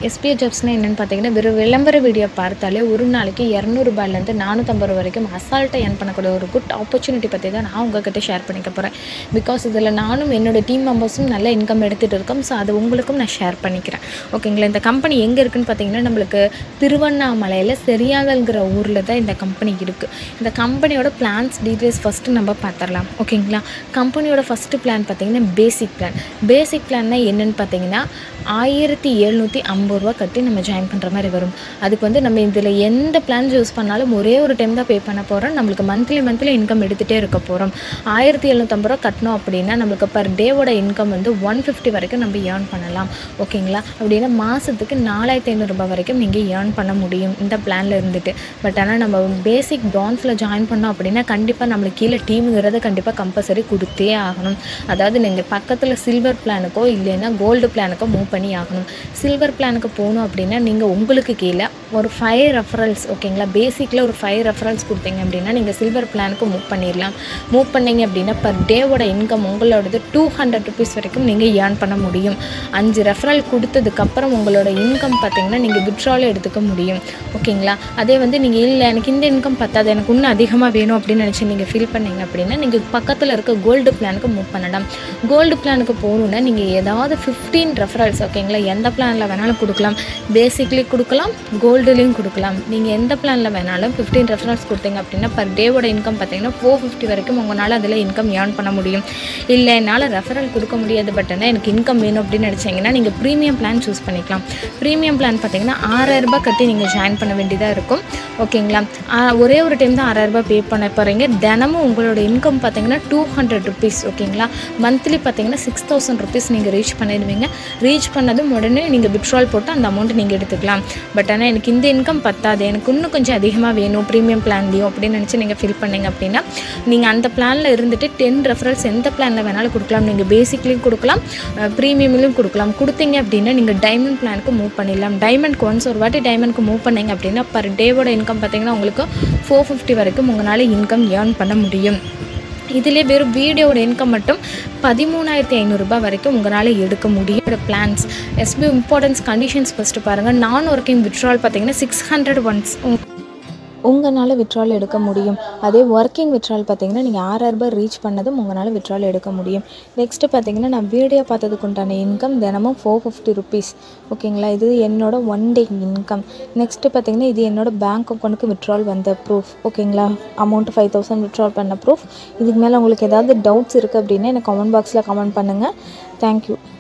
SBI ஜாப்ஸ்னால் என்னென்னு பார்த்தீங்கன்னா வெறும் விளம்பர வீடியோ பார்த்தாலே ஒரு நாளைக்கு இரநூறுபாலேருந்து நானூற்றம்பது ரூபா வரைக்கும் அசால்ட்டாக ஏர்ன் பண்ணக்கூடிய ஒரு குட் ஆப்பர்ச்சுனிட்டி பற்றி தான் நான் உங்ககிட்ட ஷேர் பண்ணிக்க போகிறேன் பிகாஸ் இதில் நானும் என்னோட டீம் மெம்பர்ஸும் நல்ல இன்கம் எடுத்துகிட்டு இருக்கோம் ஸோ அது உங்களுக்கும் நான் ஷேர் பண்ணிக்கிறேன் ஓகேங்களா இந்த கம்பெனி எங்கே இருக்குன்னு பார்த்தீங்கன்னா நம்மளுக்கு திருவண்ணாமலையில் செரியாங்கல்ங்கிற ஊரில் தான் இந்த கம்பெனி இருக்குது இந்த கம்பெனியோட பிளான்ஸ் டீட்டெயில்ஸ் ஃபஸ்ட்டு நம்ம பார்த்துடலாம் ஓகேங்களா கம்பெனியோட ஃபஸ்ட்டு பிளான் பார்த்தீங்கன்னா பேசிக் பிளான் பேசிக் பிளான்னா என்னென்னு பார்த்தீங்கன்னா ஆயிரத்தி எழுநூற்றி ஐம்பது ரூபா கட்டி நம்ம ஜாயின் பண்ணுற மாதிரி வரும் அதுக்கு வந்து நம்ம இதில் எந்த பிளான் யூஸ் பண்ணாலும் ஒரே ஒரு டைம் தான் பே பண்ண போகிறோம் நம்மளுக்கு மந்த்லி மந்த்லி இன்கம் எடுத்துகிட்டே இருக்க போகிறோம் ஆயிரத்தி எழுநூற்றம்பது ரூபா கட்டணும் அப்படின்னா நம்மளுக்கு பர் டேவோட இன்கம் வந்து ஒன் ஃபிஃப்டி வரைக்கும் நம்ம ஏர்ன் பண்ணலாம் ஓகேங்களா அப்படின்னா மாதத்துக்கு நாலாயிரத்தி ஐநூறுரூபா வரைக்கும் நீங்கள் ஏர்ன் பண்ண முடியும் இந்த பிளானில் இருந்துட்டு பட் ஆனால் நம்ம பேசிக் டான்ஸில் ஜாயின் பண்ணோம் அப்படின்னா கண்டிப்பாக நம்மளுக்கு கீழே டீமுங்கிறத கண்டிப்பாக கம்பல்சரி கொடுத்தே ஆகணும் அதாவது நீங்கள் பக்கத்தில் சில்வர் பிளானுக்கோ இல்லைன்னா கோல்டு பிளானுக்கோ மூவ் பண்ணி ஆகணும் சில்வர் பிளானுக்கு போகணும் அப்படின்னா நீங்கள் உங்களுக்கு கீழே ஒரு ஃபைவ் ரெஃபரல்ஸ் ஓகேங்களா பேசிக்கில் ஒரு ஃபைவ் ரெஃபரல்ஸ் கொடுத்தீங்க அப்படின்னா நீங்கள் சில்வர் பிளானுக்கு மூவ் பண்ணிடலாம் மூவ் பண்ணீங்க அப்படின்னா பர் டேவோட இன்கம் உங்களோடது டூ ஹண்ட்ரட் ருபீஸ் வரைக்கும் நீங்கள் ஏர்ன் பண்ண முடியும் அஞ்சு ரெஃபரல் கொடுத்ததுக்கப்புறம் உங்களோட இன்கம் பார்த்தீங்கன்னா நீங்கள் விட்ரால் எடுத்துக்க முடியும் ஓகேங்களா அதே வந்து நீங்கள் இல்லை எனக்கு இந்த இன்கம் பத்தாது எனக்கு இன்னும் அதிகமாக வேணும் அப்படின்னு நினச்சி நீங்கள் ஃபீல் பண்ணீங்க அப்படின்னா நீங்கள் பக்கத்தில் இருக்க கோல்டு பிளானுக்கு மூவ் பண்ணலாம் கோல்டு பிளானுக்கு போகணுன்னா நீங்கள் ஏதாவது ஃபிஃப்டீன் ரெஃபரல்ஸ் ஓகேங்களா எந்த பிளானில் வேணாலும் கொடுக்கலாம் பேசிக்லி கொடுக்கலாம் கோல்டுலேயும் கொடுக்கலாம் நீங்கள் எந்த பிளானில் வேணாலும் ஃபிஃப்டீன் ரெஃபரன்ஸ் கொடுத்தீங்க அப்படின்னா பர் டேவோட இன்கம் பார்த்தீங்கன்னா ஃபோர் ஃபிஃப்டி வரைக்கும் உங்களால் அதில் இன்கம் ஏர்ன் பண்ண முடியும் இல்லை என்னால் ரெஃபரல் கொடுக்க முடியாது பட் ஆனால் எனக்கு இன்கம் வேணும் அப்படின்னு நினச்சிங்கன்னா நீங்கள் ப்ரீமியம் பிளான் சூஸ் பண்ணிக்கலாம் ப்ரீமியம் பிளான் பார்த்தீங்கன்னா ஆறாயிரரூபா கட்டி நீங்கள் ஜாயின் பண்ண வேண்டியதாக இருக்கும் ஓகேங்களா ஆ, ஒரே ஒரு டைம் தான் ஆறாயிரரூபா பே பண்ண போகிறீங்க தினமும் உங்களோட இன்கம் பார்த்தீங்கன்னா டூ ஹண்ட்ரட் ருபீஸ் ஓகேங்களா மந்த்லி பார்த்தீங்கன்னா சிக்ஸ் தௌசண்ட் ருபீஸ் நீங்கள் ரீச் பண்ணிடுவீங்க ரீச் பண்ணதும் உடனே நீங்கள் விட்ரால் போட்டு அந்த அமௌண்ட் நீங்கள் எடுத்துக்கலாம் பட் ஆனால் எனக்கு இந்த இன்கம் பத்தாது எனக்கு இன்னும் கொஞ்சம் அதிகமாக வேணும் ப்ரீமியம் பிளான்லேயும் அப்படின்னு நினச்சி நீங்கள் ஃபில் பண்ணீங்க அப்படின்னா நீங்கள் அந்த பிளானில் இருந்துட்டு டென் ரெஃபரல்ஸ் எந்த பிளானில் வேணாலும் கொடுக்கலாம் நீங்கள் பேசிக்லேயும் கொடுக்கலாம் ப்ரீமியம்லையும் கொடுக்கலாம் கொடுத்தீங்க அப்படின்னா நீங்கள் டைமண்ட் பிளானுக்கு மூவ் பண்ணிடலாம் டைமண்ட்க்கு ஒன்ஸ் ஒரு வாட்டி டைமண்ட்க்கு மூவ் பண்ணீங்க அப்படின்னா பர் டேவோட இன்கம் பார்த்தீங்கன்னா உங்களுக்கு ஃபோர் ஃபிஃப்டி வரைக்கும் உங்களால் இன்கம் ஏர்ன் பண்ண முடியும் இதிலே வெறும் வீடியோட இன்கம் மட்டும் பதிமூணாயிரத்தி ஐநூறுரூபா வரைக்கும் உங்களால் எடுக்க முடியும் plans as per importance conditions first பாருங்கள் நான் ஒர்க்கிங் விட்ரால் பார்த்தீங்கன்னா சிக்ஸ் ஹண்ட்ரட் ஒன்ஸ் உங்களால் விட்ரால் எடுக்க முடியும் அதே ஒர்க்கிங் விட்ரால் பார்த்தீங்கன்னா நீங்கள் ஆறாயிரரூபா ரீச் பண்ணதும் உங்களால் விட்ரால் எடுக்க முடியும் நெக்ஸ்ட்டு பார்த்தீங்கன்னா நான் வீடியோ பார்த்ததுக்கு உண்டான இன்கம் தினமும் ஃபோர் ஃபிஃப்டி ருபீஸ் ஓகேங்களா இது என்னோட ஒன் டே இன்கம் நெக்ஸ்ட்டு பார்த்தீங்கன்னா இது என்னோட பேங்க் அக்கௌண்ட்டுக்கு விட்ரால் வந்த ப்ரூஃப் ஓகேங்களா அமௌண்ட் ஃபைவ் தௌசண்ட் விட்ரால் பண்ண ப்ரூஃப் இதுக்கு மேலே உங்களுக்கு ஏதாவது டவுட்ஸ் இருக்குது அப்படின்னா எனக்கு கமெண்ட் பாக்ஸில் கமெண்ட் பண்ணுங்கள் தேங்க்யூ